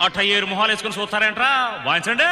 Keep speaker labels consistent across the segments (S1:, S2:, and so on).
S1: అట్ట ఏరు మొహాలు వేసుకుని చూస్తారేంట్రా వాయించండి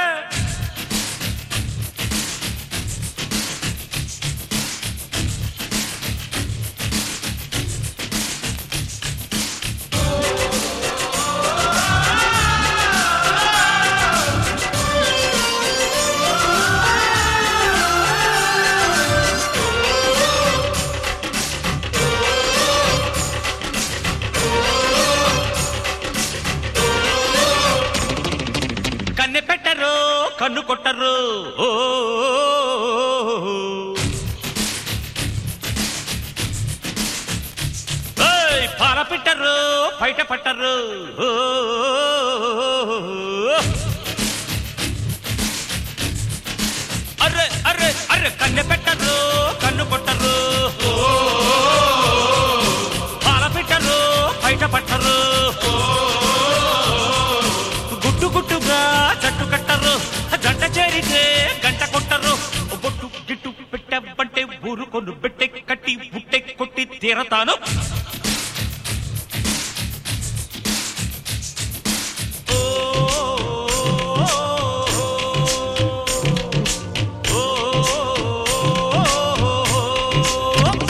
S1: కన్నె పెట్టరు కన్ను కొట్టరు ఓ ఏయ్, పాల పెట్టరు బయట పట్టరు ఓ అర్రే అర్రే అర్రే కన్నె పెట్టరు కన్ను కొట్టరు ఓ పాల పెట్టరు బయట పట్టరు గుట్టు గుట్టుగా జట్టు కట్టరు జంట చేరితే గంట కొట్టరు బొట్టు గిట్టు పెట్టబంటే ఊరుకొను పెట్టె కట్టి బుట్టె కొట్టి తీరతాను ఓ, ఓ, ఓ, ఓ.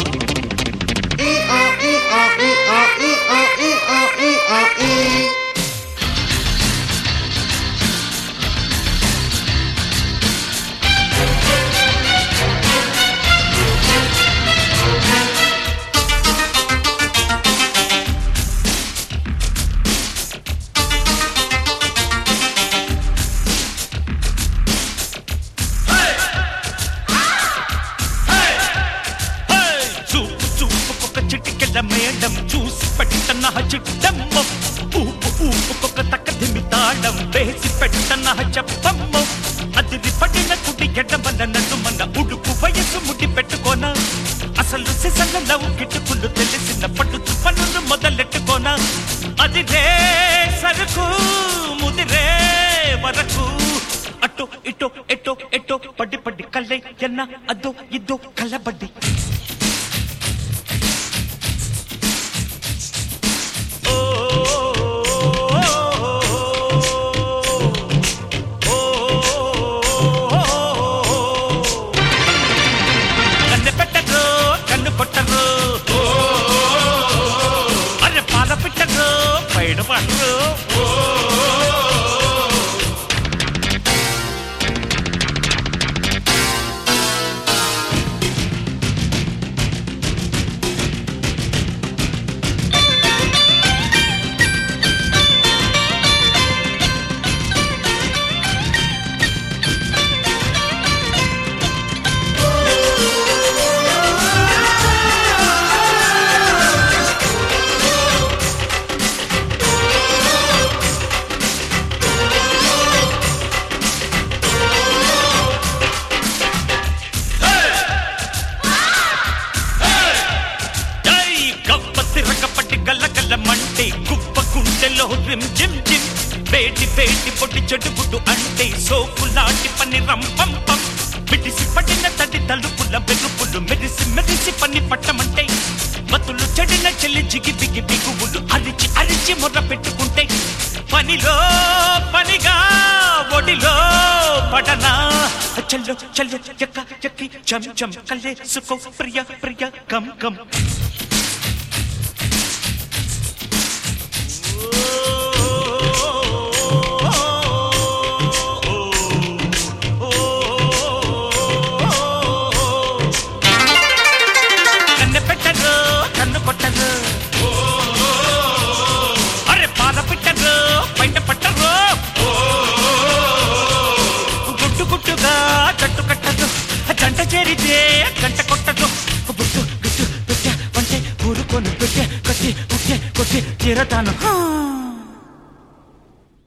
S1: హే! చూపు చూపుకొక చిటికెళ్ళ మేడం చూసి పెట్టన చిట్టమ్మ ఊపు ఊపుకొక తక్కదిమి తాళం వేసి పెట్టన చెప్పమ్మ అదిరి పడిన కుడి ఎడమన్న నన్ను మన ఉడుపు వయసు ముడి పెట్టుకోన అసలు సిసల లవ్ కిట్టుకులు తెలిసిన పట్టు పనులు మొదలెట్టుకోన అది రే సరుకు ముదిరే వరకు అటో ఇటో ఎటో ఎటో పడి పడి కళ్ళై ఎన్న అదో ఇదో కళ్ళబడ్డి ఓ, ఓ, కన్నె పెట్టరు కన్ను కొట్టరు అరే పాల పెట్టరు పైన పడరు జై గప్ప తిరగపట్టి గల్ల గల్ల మంటే కుప్ప కుంటెలో రిమ్ జిమ్ జిమ్ వేటి వేటి పొట్టి చెడు గుడ్డు అంటే సోపు లాంటి పని రంపం పం బిడిసి పడిన తడి తలుపుల వెలుపులు మెరిసి మెరిసి పని పట్టమంటే మతులు చెడిన చెల్లి జిగి బిగి బిగువులు అరిచి అరిచి మొర్ర పెట్టుకుంటే పనిలో పనిగా ఒడిలో పడనా చల్లో చల్లో ఎక్క ఎక్కి చం చం కల్లే సుకో ప్రియ ప్రియ కం కం కన్నె పెట్టరు కన్ను కొట్టరు అరే పాల పెట్టరు బయట పట్టరు గుట్టు గుట్టుగా జట్టు కట్టదు జంట చేరితే గంట కొట్టదు గుట్టు గుట్టు పెట్ట వంటే ఊరుకొని పెట్టే కట్టి ఉట్టే కొట్టి తీరతాను